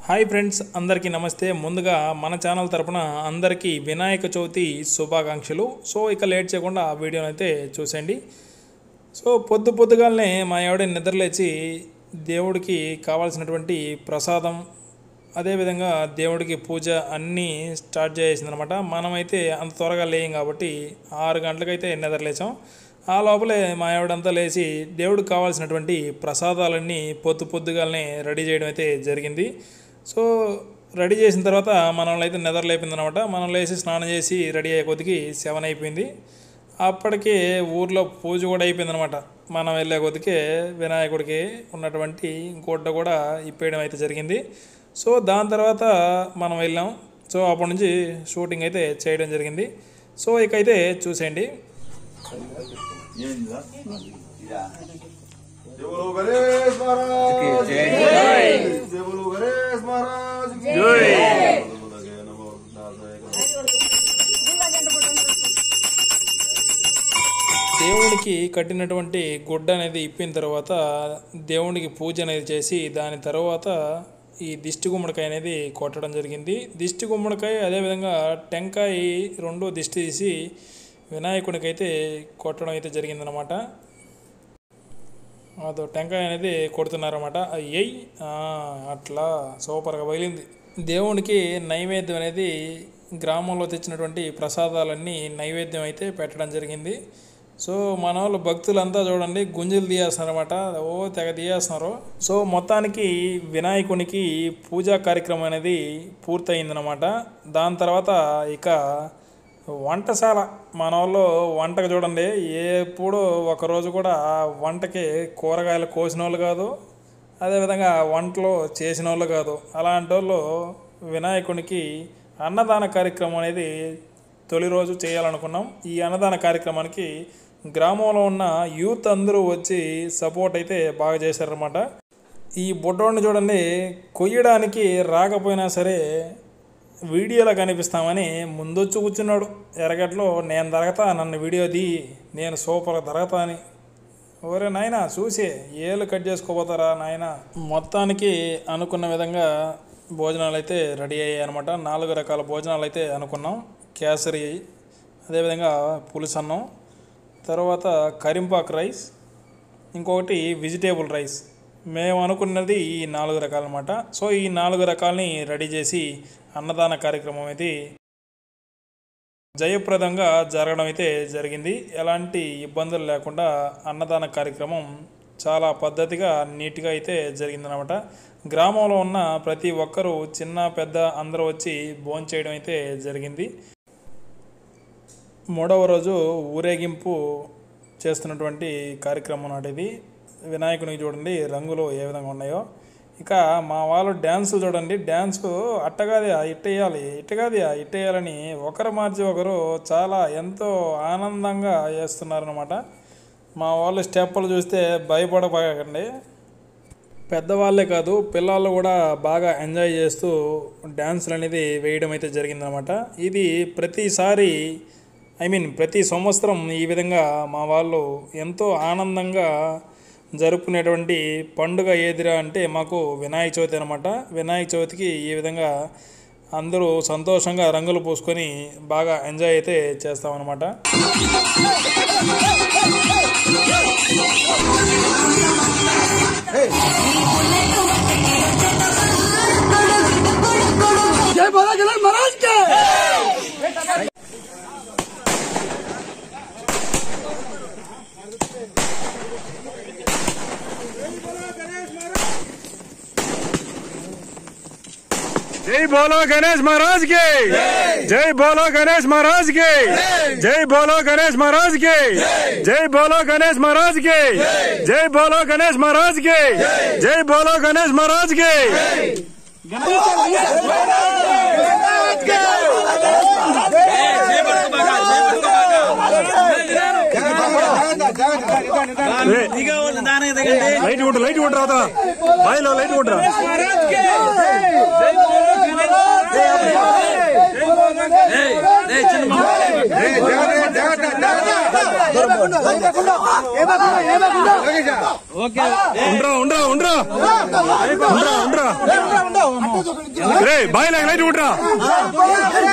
hi friends అందరికీ నమస్తే ముందుగా మన ఛానల్ తరపున అందరికీ వినాయక చవితి శుభాకాంక్షలు సో ఇక లేట్ చేయకుండా ఆ వీడియోని అయితే చూసేయండి సో పొద్దు పొద్దుగాలనే మా ఆవిడ నిద్రలేచి దేవుడికి కావాల్సినటువంటి ప్రసాదం అదేవిధంగా దేవుడికి పూజ అన్నీ స్టార్ట్ చేసిందనమాట మనమైతే అంత త్వరగా లేయం కాబట్టి ఆరు గంటలకైతే నిద్రలేచాం ఆ లోపలే మా ఆవిడంతా లేచి దేవుడికి కావాల్సినటువంటి ప్రసాదాలన్నీ పొద్దు పొద్దుగాలనే రెడీ చేయడం అయితే జరిగింది సో రెడీ చేసిన తర్వాత మనల్ని అయితే నిద్ర లేపిందనమాట మనం లేచి స్నానం చేసి రెడీ అయ్యే కొద్దికి సెవెన్ అయిపోయింది అప్పటికే ఊర్లో పూజ కూడా అయిపోయిందనమాట మనం వెళ్ళే కొద్దికే వినాయకుడికి ఉన్నటువంటి గుడ్డ కూడా ఇప్పేయడం అయితే జరిగింది సో దాని తర్వాత మనం వెళ్ళాం సో అప్పటి నుంచి షూటింగ్ అయితే చేయడం జరిగింది సో ఇకైతే చూసేయండి जय बोलो गणेश महाराज की जय जय बोलो गणेश महाराज की जय नमो बुद्धाय దేవుడికి కట్టినటువంటి గుడ్డ అనేది ఇప్పిన తర్వాత దేవుడికి పూజ అనేది చేసి దాని తర్వాత ఈ దిష్టి గుమ్మడికాయ అనేది కొట్టడం జరిగింది దిష్టి గుమ్మడికాయ అదేవిధంగా టెంకాయ రెండు దిష్టి తీసి వినాయకుడికి అయితే కొట్టడం అయితే జరిగిందనమాట అదో టెంకాయ అనేది కొడుతున్నారన్నమాట అయ్యయ్ అట్లా సూపర్గా బయలింది దేవునికి నైవేద్యం అనేది గ్రామంలో తెచ్చినటువంటి ప్రసాదాలన్నీ నైవేద్యం అయితే పెట్టడం జరిగింది సో మన వాళ్ళు భక్తులంతా చూడండి గుంజలు తీయేస్తున్నారన్నమాట ఓ తెగ తీయేస్తున్నారు సో మొత్తానికి వినాయకునికి పూజా కార్యక్రమం అనేది పూర్తయిందనమాట దాని తర్వాత ఇక వంటశాల మన వాళ్ళు వంటకు చూడండి ఎప్పుడు ఒకరోజు కూడా వంటకి కూరగాయలు కోసిన వాళ్ళు కాదు అదేవిధంగా వంటలు చేసిన వాళ్ళు కాదు అలాంటి వాళ్ళు వినాయకునికి అన్నదాన కార్యక్రమం అనేది తొలి రోజు చేయాలనుకున్నాం ఈ అన్నదాన కార్యక్రమానికి గ్రామంలో ఉన్న యూత్ అందరూ వచ్చి సపోర్ట్ అయితే బాగా చేశారన్నమాట ఈ బుడ్డోడిని చూడండి కొయ్యడానికి రాకపోయినా సరే వీడియోలో కనిపిస్తామని ముందొచ్చి కూర్చున్నాడు ఎరగట్లో నేను దరగతా నన్ను వీడియో తీ నేను సూపర్ దరగతా అని ఓరే నాయనా చూసే ఏళ్ళు కట్ చేసుకోపోతారా నాయన మొత్తానికి అనుకున్న విధంగా భోజనాలు అయితే రెడీ అయ్యాయి అనమాట నాలుగు రకాల భోజనాలు అయితే అనుకున్నాం కేసరి అదేవిధంగా పులుసన్నం తర్వాత కరింపాక్ రైస్ ఇంకొకటి వెజిటేబుల్ రైస్ మేము అనుకున్నది ఈ నాలుగు రకాలన్నమాట సో ఈ నాలుగు రకాలని రెడీ చేసి అన్నదాన కార్యక్రమం అయితే జయప్రదంగా జరగడం అయితే జరిగింది ఎలాంటి ఇబ్బందులు లేకుండా అన్నదాన కార్యక్రమం చాలా పద్ధతిగా నీట్గా అయితే జరిగిందనమాట గ్రామంలో ఉన్న ప్రతి ఒక్కరూ చిన్న పెద్ద అందరూ వచ్చి భోంచేయడం అయితే జరిగింది మూడవ రోజు ఊరేగింపు చేస్తున్నటువంటి కార్యక్రమం నాటిది వినాయకునికి చూడండి రంగులు ఏ విధంగా ఉన్నాయో ఇక మా వాళ్ళు డ్యాన్సులు చూడండి డ్యాన్స్ అట్టగాది ఇట్టేయాలి ఇట్టగాది ఇట్టేయాలని ఒకరు మార్చి ఒకరు చాలా ఎంతో ఆనందంగా చేస్తున్నారనమాట మా వాళ్ళు స్టెప్పులు చూస్తే భయపడకండి పెద్దవాళ్ళే కాదు పిల్లలు కూడా బాగా ఎంజాయ్ చేస్తూ డ్యాన్సులు అనేది వేయడం అయితే జరిగిందనమాట ఇది ప్రతిసారి ఐ మీన్ ప్రతి సంవత్సరం ఈ విధంగా మా వాళ్ళు ఎంతో ఆనందంగా జరుపుకునేటువంటి పండుగ ఏదిరా అంటే మాకు వినాయక చవితి అనమాట వినాయక చవితికి ఈ విధంగా అందరూ సంతోషంగా రంగులు పూసుకొని బాగా ఎంజాయ్ అయితే చేస్తామన్నమాట जय बोला गणेश महाराज के जय बोलो गणेश महाराज के जय बोलो गणेश महाराज के जय बोलो गणेश महाराज के जय बोलो गणेश महाराज के जय बोलो गणेश महाराज के जय बोलो गणेश महाराज के లైట్ కొట్టు లైట్ కొట్టు రాదా బాయిలో లైట్ కొట్టురా ఉండరా ఉండరా ఉండరా ఉండరా ఉండరా రే బాయ్ లైట్ విట్రా